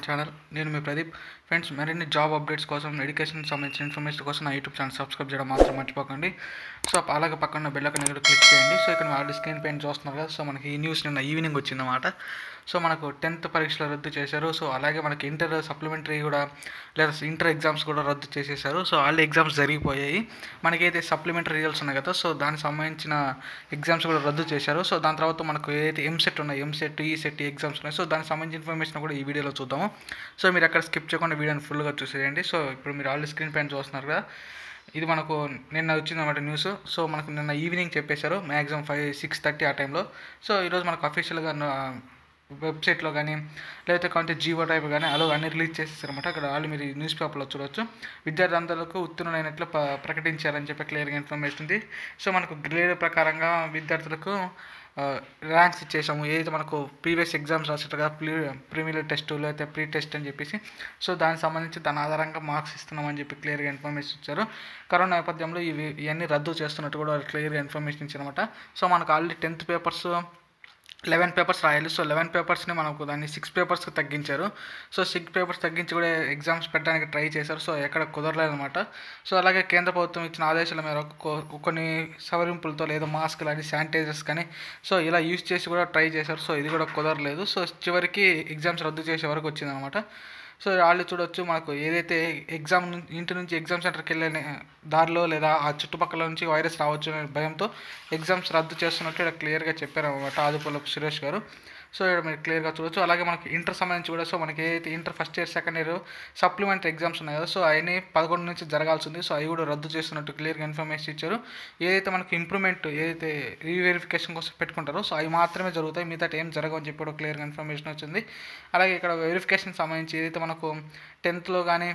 channel నేను మీ Pradeep friends మరిన్ని జాబ్ అప్డేట్స్ కోసం ఎడ్యుకేషన్ సంబంధించిన ఇన్ఫర్మేషన్ కోసం నా యూట్యూబ్ ఛానల్ సబ్స్క్రైబ్ చేయడం మాత్రం మర్చిపోకండి సో అలాగే పక్కన బెల్ ఐకాన్ కూడా క్లిక్ చేయండి సో ఇక్కడ ఆల్రెడీ స్క్రీన్ పైన చూస్తున్నారు కదా సో మనకి ఈ న్యూస్ నిన్న ఈవినింగ్ వచ్చిందన్నమాట సో మనకు టెన్త్ పరీక్షలు రద్దు చేశారు సో అలాగే మనకి ఇంటర్ సప్లిమెంటరీ కూడా లేదా ఇంటర్ ఎగ్జామ్స్ కూడా రద్దు చేసేసారు సో ఆల్రెడీ ఎగ్జామ్స్ జరిగిపోయాయి మనకైతే సప్లిమెంటరీ రిజల్ట్స్ ఉన్నాయి కదా సో దానికి సంబంధించిన ఎగ్జామ్స్ కూడా రద్దు చేశారు సో దాని తర్వాత మనకు ఏదైతే ఎంసెట్ ఉన్నాయి ఎంసెట్ ఈ సెట్ ఎగ్జామ్స్ ఉన్నాయి సో దానికి సంబంధించిన ఇన్ఫర్మేషన్ కూడా ఈ వీడియోలో చూద్దాము సో మీరు అక్కడ స్కిప్ చేయకుండా వీడియోని ఫుల్గా చూసేయండి సో ఇప్పుడు మీరు ఆల్రెడీ స్క్రీన్ పైన చూస్తున్నారు కదా ఇది మనకు నిన్న వచ్చిందన్నమాట న్యూస్ సో మనకు నిన్న ఈవినింగ్ చెప్పేశారు మ్యాక్సిమం ఫైవ్ సిక్స్ థర్టీ ఆ టైంలో సో ఈరోజు మనకు అఫీషియల్గా వెబ్సైట్లో కానీ లేకపోతే కొంత జీవో టైప్ కానీ అలా అన్ని రిలీజ్ చేసేసారనమాట అక్కడ వాళ్ళు మీరు న్యూస్ పేపర్లో చూడొచ్చు విద్యార్థులందరికీ ఉత్తీర్ణులైనట్లు ప ప్రకటించారని చెప్పి క్లియర్గా ఇన్ఫర్మేషన్ ఉంది సో మనకు గ్రేడ్ ప్రకారంగా విద్యార్థులకు ర్యాంక్స్ ఇచ్చేసాము ఏదైతే మనకు ప్రీవియస్ ఎగ్జామ్స్ రాసేట్టుగా ప్రీ ప్రీమియర్ టెస్ట్ లేకపోతే ప్రీ టెస్ట్ అని చెప్పేసి సో దానికి సంబంధించి దాని ఆధారంగా మార్క్స్ ఇస్తున్నామని చెప్పి క్లియర్గా ఇన్ఫర్మేషన్ ఇచ్చారు కరోనా నేపథ్యంలో ఇవి ఇవన్నీ రద్దు చేస్తున్నట్టు కూడా క్లియర్గా ఇన్ఫర్మేషన్ ఇచ్చారనమాట సో మనకు already tenth papers eleven papers రాయాలి సో లెవెన్ పేపర్స్ని మనకు దాన్ని సిక్స్ పేపర్స్కి తగ్గించారు సో సిక్స్ పేపర్స్ తగ్గించి కూడా ఎగ్జామ్స్ పెట్టడానికి ట్రై చేశారు సో ఎక్కడ కుదరలేదన్నమాట సో అలాగే కేంద్ర ప్రభుత్వం ఇచ్చిన ఆదేశాల మేరకు కొ- కొన్ని సవరింపులతో లేదా మాస్క్ లాంటి శానిటైజర్స్ కానీ సో ఇలా యూజ్ చేసి కూడా ట్రై చేశారు సో ఇది కూడా కుదరలేదు సో చివరికి ఎగ్జామ్స్ రద్దు చేసే వరకు వచ్చిందనమాట సో వాళ్ళు చూడొచ్చు మనకు ఏదైతే ఎగ్జామ్ నుం- ఇంటి నుంచి ఎగ్జామ్ సెంటర్కి వెళ్ళే దారిలో లేదా ఆ చుట్టుపక్కల నుంచి వైరస్ రావచ్చు అనే భయంతో ఎగ్జామ్స్ రద్దు చేస్తున్నట్టు ఇక్కడ క్లియర్గా చెప్పారు అనమాట ఆదిపూలపు సురేష్ గారు సో ఇక్కడ మీరు క్లియర్గా చూడొచ్చు అలాగే మనకి ఇంటర్ సంబంధించి కూడా సో మనకి ఏదైతే inter first year second year supplementary exams ఉన్నాయి కదా సో అవన్నీ పదకొండు నుంచి జరగాల్సి ఉంది సో అవి కూడా రద్దు చేస్తున్నట్టు క్లియర్గా ఇన్ఫర్మేషన్ ఇచ్చారు ఏదైతే మనకి ఇంప్రూవ్మెంట్ ఏదైతే రీవెరిఫికేషన్ కోసం పెట్టుకుంటారో సో అవి మాత్రమే జరుగుతాయి మిగతా ఏం జరగవని చెప్పి కూడా క్లియర్గా ఇన్ఫర్మేషన్ వచ్చింది అలాగే ఇక్కడ వెరిఫికేషన్ సంబంధించి ఏదైతే మనకు టెన్త్లో కానీ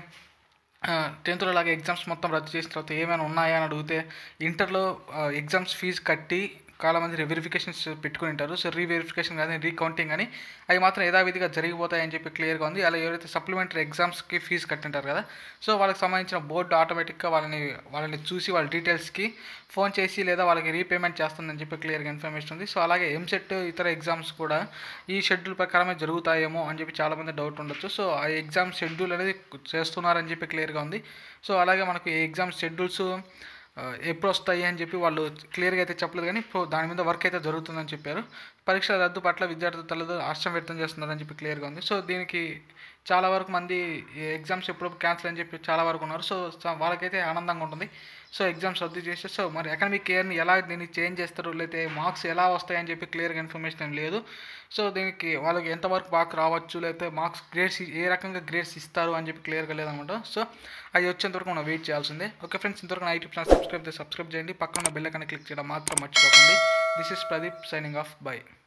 టెన్త్లో లాగా ఎగ్జామ్స్ మొత్తం రద్దు చేసిన తర్వాత ఏమైనా ఉన్నాయా అని అడిగితే ఇంటర్లో ఎగ్జామ్స్ ఫీజు కట్టి చాలా మంది వెరిఫికేషన్స్ పెట్టుకుని ఉంటారు సో రీవెరిఫికేషన్ కానీ రీకౌంటింగ్ కానీ అవి మాత్రం యథావిధిగా జరిగిపోతాయని చెప్పి క్లియర్గా ఉంది అలా ఎవరైతే సప్లిమెంటరీ ఎగ్జామ్స్కి ఫీజు కట్టింటారు కదా సో వాళ్ళకి సంబంధించిన బోర్డు ఆటోమేటిక్గా వాళ్ళని వాళ్ళని చూసి వాళ్ళ డీటెయిల్స్కి ఫోన్ చేసి లేదా వాళ్ళకి రీపేమెంట్ చేస్తుందని చెప్పి క్లియర్గా ఇన్ఫర్మేషన్ ఉంది సో అలాగే ఎంసెట్ ఇతర ఎగ్జామ్స్ కూడా ఈ షెడ్యూల్ ప్రకారమే జరుగుతాయేమో అని చెప్పి చాలామంది డౌట్ ఉండొచ్చు సో ఆ ఎగ్జామ్ షెడ్యూల్ అనేది చేస్తున్నారని చెప్పి క్లియర్గా ఉంది సో అలాగే మనకు ఈ ఎగ్జామ్ షెడ్యూల్స్ ఆ, ఎప్పుడు వస్తాయి అని చెప్పి వాళ్ళు క్లియర్గా అయితే చెప్పలేదు కానీ ఇప్పుడు దాని మీద వర్క్ అయితే జరుగుతుందని చెప్పారు పరీక్షల రద్దు పట్ల విద్యార్థుల తల్లిదండ్రులు హర్షం వ్యక్తం చేస్తున్నారని చెప్పి క్లియర్గా ఉంది సో దీనికి చాలా వరకు మంది ఎగ్జామ్స్ ఎప్పుడు క్యాన్సిల్ అని చెప్పి చాలా వరకు ఉన్నారు సో స- వాళ్ళకైతే ఆనందంగా ఉంటుంది సో ఎగ్జామ్స్ రద్దు చేస్తే సో మరి అకాడమిక్ ఇయర్ని ఎలా దీన్ని చేంజ్ చేస్తారు లేకపోతే మార్క్స్ ఎలా వస్తాయని చెప్పి క్లియర్గా ఇన్ఫర్మేషన్ ఏం లేదు సో దీనికి వాళ్ళకి ఎంతవరకు మార్క్ రావచ్చు లేకపోతే మార్క్స్ గ్రేడ్స్ ఏ రకంగా గ్రేడ్స్ ఇస్తారు అని చెప్పి క్లియర్గా లేదనమాట సో అది వచ్చేంత వరకు మనం వెయిట్ చేయాల్సిందే ఓకే ఫ్రెండ్స్ ఇంతవరకు నా యూట్యూబ్ ఛానల్ సబ్స్క్రైబ్ చేసి సబ్స్క్రైబ్ చేయండి పక్కన బెల్ ఐకాన్ క్లిక్ చేయడం మాత్రం మర్చిపోకండి this is Pradeep signing off by